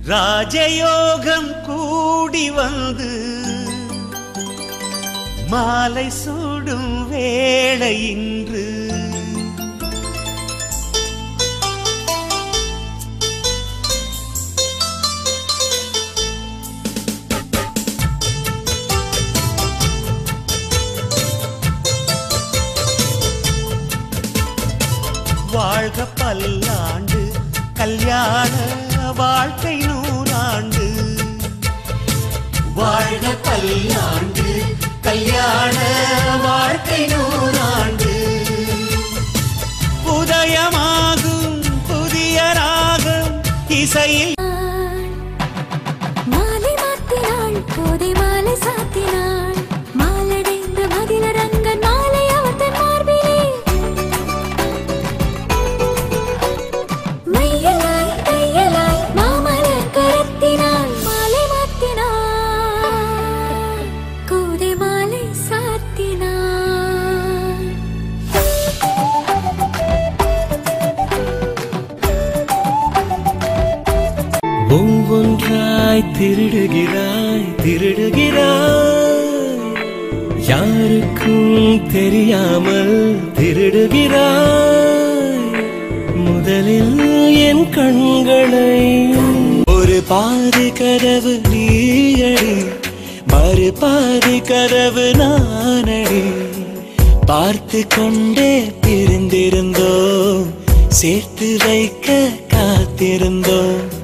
ராஜயோகம் கூடி வந்து மாலை சூடும் வேளை இன்று வாழ்க பல்லாண்டு கல்யாண வாழ்க்கை நூறாண்டு வாழ்க பல்லாண்டு கல்யாண வாழ்க்கை நூறாண்டு உதயமாகும் புதிய ராகம் இசையில் மாலை மாத்தினாள் கோதை மாலை சாத்தினாள் மாலடைந்த மதிலரங்கன் மாலை அவத்தன் மார்பிலே மையலாய் கையலாய் மாமலர் கரத்தினாள் மாலை மாத்தினாள் கோதை மாலை சாத்தினாள் ஒவ்வொன்றாய் திருடுகிறாய் திருடுகிறாய் யாருக்கும் தெரியாமல் திருடுகிறாய் முதலில் என் கண்களை ஒரு பாதி கதவு நீயடி மறு பாதி கதவு நானடி பார்த்து கொண்டே பிரிந்திருந்தோம் சேர்த்து வைக்க காத்திருந்தோம்